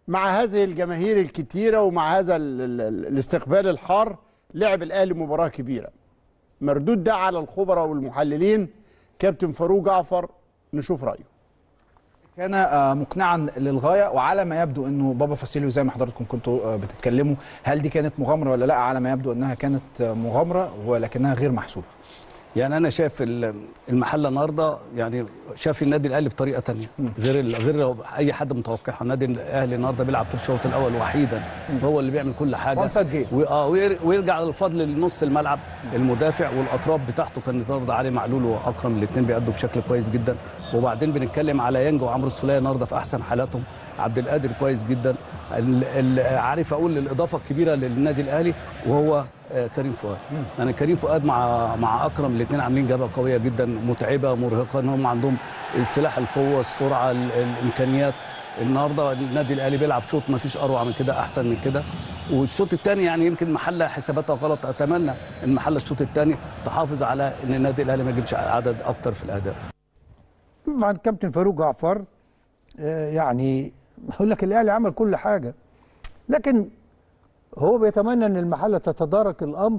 مع هذه الجماهير الكتيره ومع هذا ال ال ال الاستقبال الحار لعب الاهلي مباراه كبيره مردود ده على الخبراء والمحللين كابتن فاروق جعفر نشوف رايه كان آه، مقنعا للغايه وعلى ما يبدو انه بابا فاسيليو زي ما حضراتكم كنتوا آه، بتتكلموا هل دي كانت مغامره ولا لا على ما يبدو انها كانت آه، مغامره ولكنها غير محسوبه يعني انا شايف ال- المحله النهارده يعني شاف النادي الاهلي بطريقه تانية غير ال- غير اي حد متوقعها النادي الاهلي النهارده بيلعب في الشوط الاول وحيدا هو اللي بيعمل كل حاجه One side game. و- اه وير- ويرجع الفضل لنص الملعب المدافع والاطراف بتاعته كان النهارده علي معلول واكرم الاثنين بيأدوا بشكل كويس جدا وبعدين بنتكلم على يانج وعمرو السوليه النهارده في احسن حالاتهم عبد القادر كويس جدا ال- ال- عارف اقول الاضافه الكبيره للنادي الاهلي وهو آه، كريم فؤاد يعني كريم فؤاد مع مع اكرم الاثنين عاملين جبهه قويه جدا متعبه مرهقه ان هم عندهم السلاح القوه السرعه ال- الامكانيات النهارده النادي الاهلي بيلعب شوط ما فيش اروع من كده احسن من كده والشوط الثاني يعني يمكن محله حساباتها غلط اتمنى ان محله الشوط الثاني تحافظ على ان النادي الاهلي ما يجيبش عدد اكتر في الاهداف طبعا كابتن فاروق جعفر آه، يعني يقول لك الاهلي عمل كل حاجه لكن هو بيتمنى ان المحله تتدارك الامر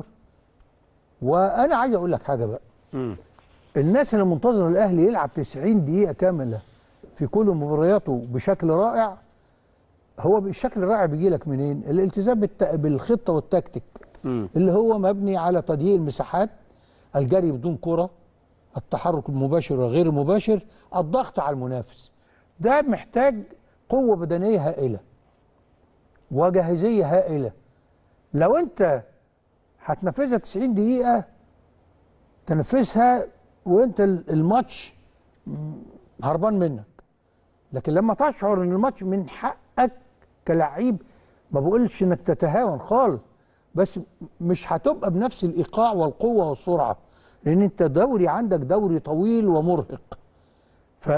وانا عايز اقول لك حاجه بقى الناس اللي منتظره الاهلي يلعب 90 دقيقه كامله في كل مبارياته بشكل رائع هو بالشكل الرائع بيجي لك منين؟ الالتزام بالت... بالخطه والتكتيك اللي هو مبني على تضييق المساحات الجري بدون كره التحرك المباشر وغير المباشر الضغط على المنافس ده محتاج قوة بدنية هائلة وجاهزية هائلة لو انت هتنفذها 90 دقيقة تنفذها وانت ال- الماتش م- هربان منك لكن لما تشعر ان الماتش من حقك كلعيب ما بقولش انك تتهاون خالص بس مش هتبقى بنفس الايقاع والقوه والسرعه لان انت دوري عندك دوري طويل ومرهق ف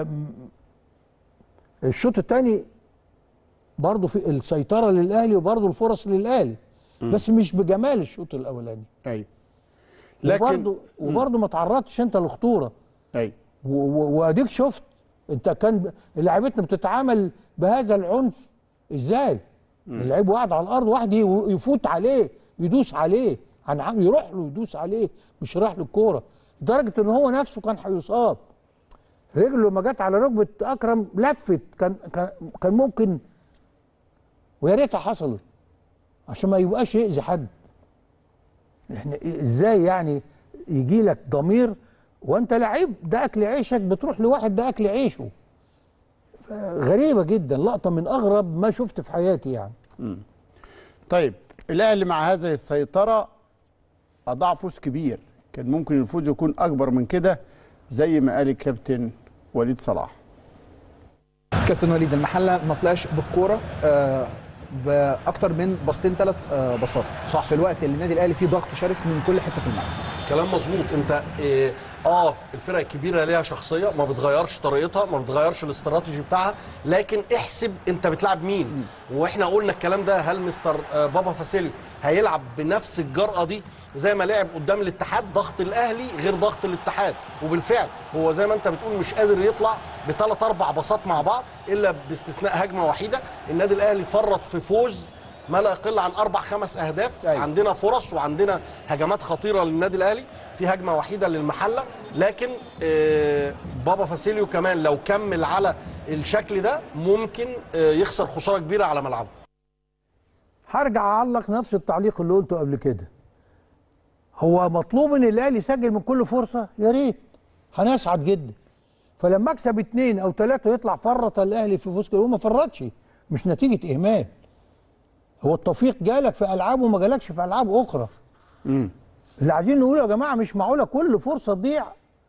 الشوط الثاني برضه في السيطره للاهلي وبرضه الفرص للاهلي بس مش بجمال الشوط الاولاني ايوه لكن لكن وبرضه وبرضه ما تعرضتش انت لخطوره ايوه و- و- واديك شفت انت كان لعيبتنا بتتعامل بهذا العنف ازاي اللعيب واحد على الارض واحد ي- يفوت عليه يدوس عليه عن عم يروح له يدوس عليه مش رايح له الكوره لدرجه ان هو نفسه كان هيصاب رجله لما جت على ركبه اكرم لفت كان كان كان ممكن ويا ريتها حصلت عشان ما يبقاش يأذي حد احنا ازاي يعني يجي لك ضمير وانت لعيب ده اكل عيشك بتروح لواحد ده اكل عيشه غريبه جدا لقطه من اغرب ما شفت في حياتي يعني طيب الاهلي مع هذه السيطره اضاع فوز كبير كان ممكن الفوز يكون اكبر من كده زي ما قال الكابتن وليد صلاح كابتن وليد المحله ما طلعش بالكوره آه، باكتر من باصتين ثلاث باصات صح. في الوقت اللي النادي الاهلي فيه ضغط شرس من كل حته في الملعب كلام مظبوط انت إيه اه الفرق الكبيره ليها شخصيه ما بتغيرش طريقتها ما بتغيرش الاستراتيجي بتاعها لكن احسب انت بتلعب مين واحنا قلنا الكلام ده هل مستر آه، بابا فاسيليو هيلعب بنفس الجرأه دي زي ما لعب قدام الاتحاد ضغط الاهلي غير ضغط الاتحاد وبالفعل هو زي ما انت بتقول مش قادر يطلع بثلاث اربع باصات مع بعض الا باستثناء هجمه وحيده النادي الاهلي فرط في فوز ما لا يقل عن اربع خمس اهداف أيوة. عندنا فرص وعندنا هجمات خطيره للنادي الاهلي في هجمه وحيده للمحله لكن آه، بابا فاسيليو كمان لو كمل على الشكل ده ممكن آه، يخسر خساره كبيره على ملعبه هرجع اعلق نفس التعليق اللي قلته قبل كده هو مطلوب ان الاهلي يسجل من كل فرصه يا ريت هنسعد جدا فلما اكسب اتنين او ثلاثه يطلع فرط الاهلي في فوز هو ما فرطش مش نتيجه اهمال هو التوفيق جالك في العاب وما جالكش في العاب اخرى اللي عايزين نقوله يا جماعه مش معقوله كل فرصه تضيع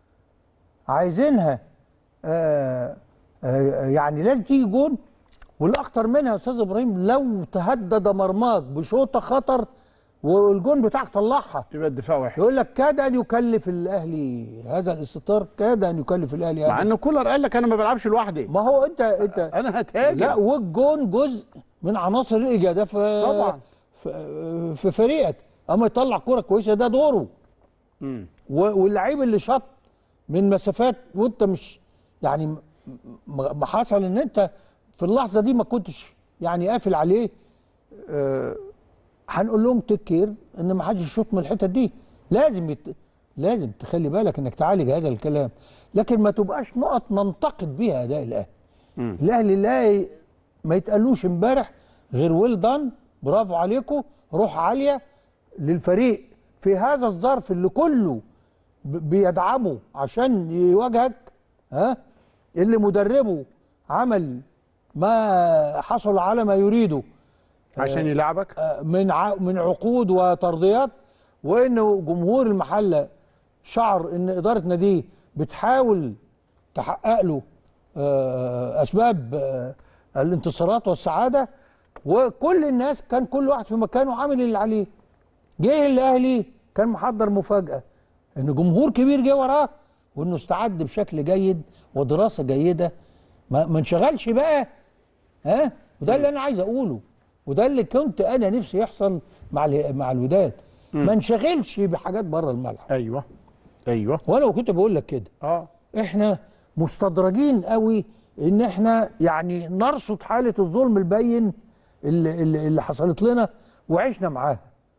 عايزينها آه آه يعني لازم تيجي جون والاخطر منها يا استاذ ابراهيم لو تهدد مرماك بشوطه خطر والجون بتاعك طلعها يبقى الدفاع واحد يقول لك كاد ان يكلف الاهلي هذا الاستطار كاد ان يكلف الاهلي مع هذا ان كولر قال لك انا ما بلعبش لوحدي ما هو انت انت انا هتهاجم لا والجون جزء من عناصر الاجاده في طبعا. في, في فريقك اما يطلع كوره كويسه ده دوره مم. و- واللعيب اللي شاط من مسافات وانت مش يعني م- م- ما حصل ان انت في اللحظه دي ما كنتش يعني قافل عليه آه، هنقول لهم تكير ان ما حدش يشوط من الحتت دي لازم يت... لازم تخلي بالك انك تعالج هذا الكلام لكن ما تبقاش نقط ننتقد بيها اداء الاهلي الاهلي لا ي... ما يتقالوش امبارح غير ويل دان برافو عليكم روح عاليه للفريق في هذا الظرف اللي كله ب- بيدعمه عشان يواجهك ها اللي مدربه عمل ما حصل على ما يريده عشان يلعبك آه، من ع- من عقود وترضيات وانه جمهور المحله شعر ان اداره ناديه بتحاول تحقق له آه، اسباب آه، الانتصارات والسعاده وكل الناس كان كل واحد في مكانه عامل اللي عليه جه الاهلي كان محضر مفاجاه ان جمهور كبير جه وراه وانه استعد بشكل جيد ودراسه جيده ما ما انشغلش بقى ها وده اللي انا عايز اقوله وده اللي كنت انا نفسي يحصل مع ال- مع الوداد ما انشغلش بحاجات بره الملعب ايوه ايوه وانا كنت بقول لك كده اه احنا مستدرجين قوي ان احنا يعني نرصد حاله الظلم البين اللي, اللي, اللي حصلت لنا وعشنا معاها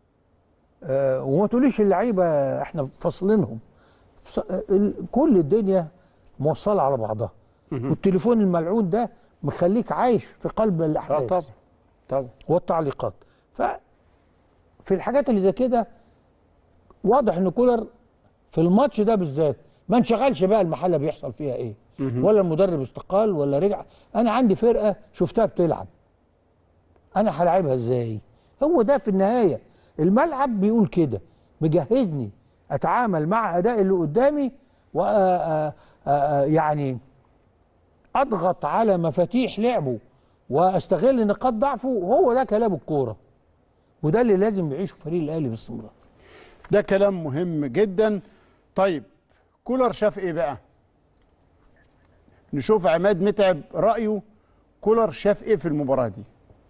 آه وما تقوليش اللعيبه احنا فاصلينهم ف- ال- كل الدنيا موصله على بعضها والتليفون الملعون ده مخليك عايش في قلب اه الاحداث طبعا طبعا والتعليقات ف في الحاجات اللي زي كده واضح ان كولر في الماتش ده بالذات ما انشغلش بقى المحله بيحصل فيها ايه ولا المدرب استقال ولا رجع انا عندي فرقه شفتها بتلعب انا هلعبها ازاي هو ده في النهايه الملعب بيقول كده مجهزني اتعامل مع اداء اللي قدامي و آه، آه، آه، يعني اضغط على مفاتيح لعبه واستغل نقاط ضعفه هو ده كلام الكوره وده اللي لازم يعيشه فريق الاهلي باستمرار ده كلام مهم جدا طيب كولر شاف ايه بقى نشوف عماد متعب رايه كولر شاف ايه في المباراه دي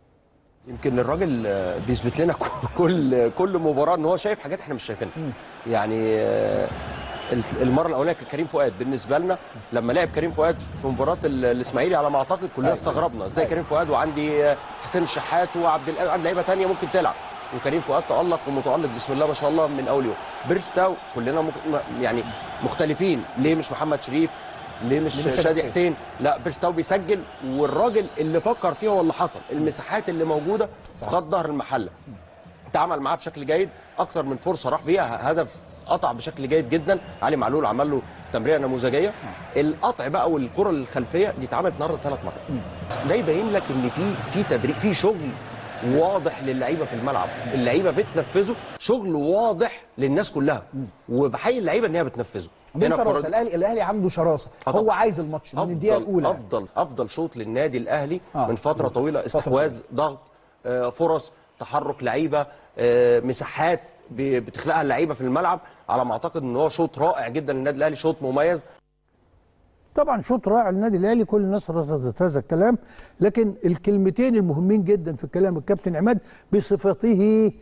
يمكن الراجل آه، بيثبت لنا كل كل مباراه ان هو شايف حاجات احنا مش شايفينها يعني آه، المره الاولانيه كان كريم فؤاد بالنسبه لنا لما لعب كريم فؤاد في مباراه ال- الاسماعيلي على ما اعتقد كلنا استغربنا ازاي كريم فؤاد وعندي آه، حسين الشحات وعبد القادر وعندي لعيبه ثانيه ممكن تلعب وكريم فؤاد تالق ومتالق بسم الله ما شاء الله من اول يوم بيرستاو كلنا مخ... م- يعني مختلفين ليه مش محمد شريف ليه مش ليه مش شادي شادي حسين لا بيرستاو بيسجل والراجل اللي فكر فيه هو اللي حصل المساحات اللي موجوده في خط ظهر المحله تعامل معاه بشكل جيد اكثر من فرصه راح بيها هدف قطع بشكل جيد جدا علي معلول عمل له تمريره نموذجيه القطع بقى والكره الخلفيه دي اتعملت النهارده ثلاث مرات ده يبين لك ان في في تدريب في شغل واضح للعيبه في الملعب اللعيبه بتنفذه شغل واضح للناس كلها وبحيي اللعيبه ان هي بتنفذه عندهم هنا شراسه الكرة- الاهلي الاهلي عنده شراسه آه طبعا. هو عايز الماتش من الدقيقه افضل الاولى افضل افضل شوط للنادي الاهلي آه. من فتره طويله استحواذ ضغط آه، فرص تحرك لعيبه آه، مساحات ب- بتخلقها اللعيبه في الملعب على ما اعتقد ان هو شوط رائع جدا للنادي الاهلي شوط مميز طبعا شوط رائع للنادي الاهلي كل الناس رصدت هذا الكلام لكن الكلمتين المهمين جدا في كلام الكابتن عماد بصفته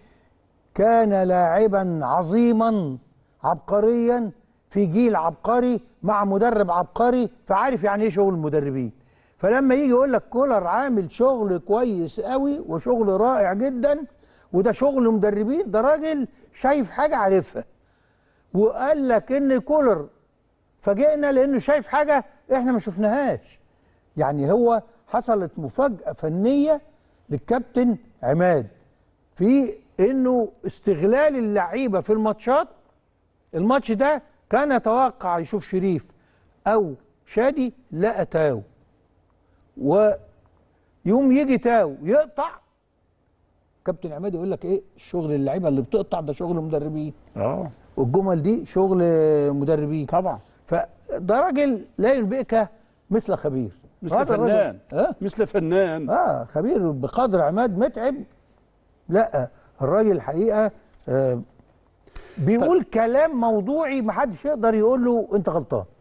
كان لاعبا عظيما عبقريا في جيل عبقري مع مدرب عبقري فعارف يعني ايه شغل المدربين فلما يجي يقول لك كولر عامل شغل كويس قوي وشغل رائع جدا وده شغل مدربين ده راجل شايف حاجه عارفها وقال لك ان كولر فاجئنا لانه شايف حاجه احنا ما شفناهاش يعني هو حصلت مفاجاه فنيه للكابتن عماد في انه استغلال اللعيبه في الماتشات الماتش ده كان يتوقع يشوف شريف او شادي لا تاو ويوم يجي تاو يقطع كابتن عماد يقول لك ايه شغل اللعيبه اللي بتقطع ده شغل مدربين اه والجمل دي شغل مدربين طبعا فده راجل لا ينبئك مثل خبير مثل هذا الراجل- فنان اه مثل فنان اه خبير بقدر عماد متعب لا الراجل الحقيقه آه بيقول كلام موضوعي محدش يقدر يقول له انت غلطان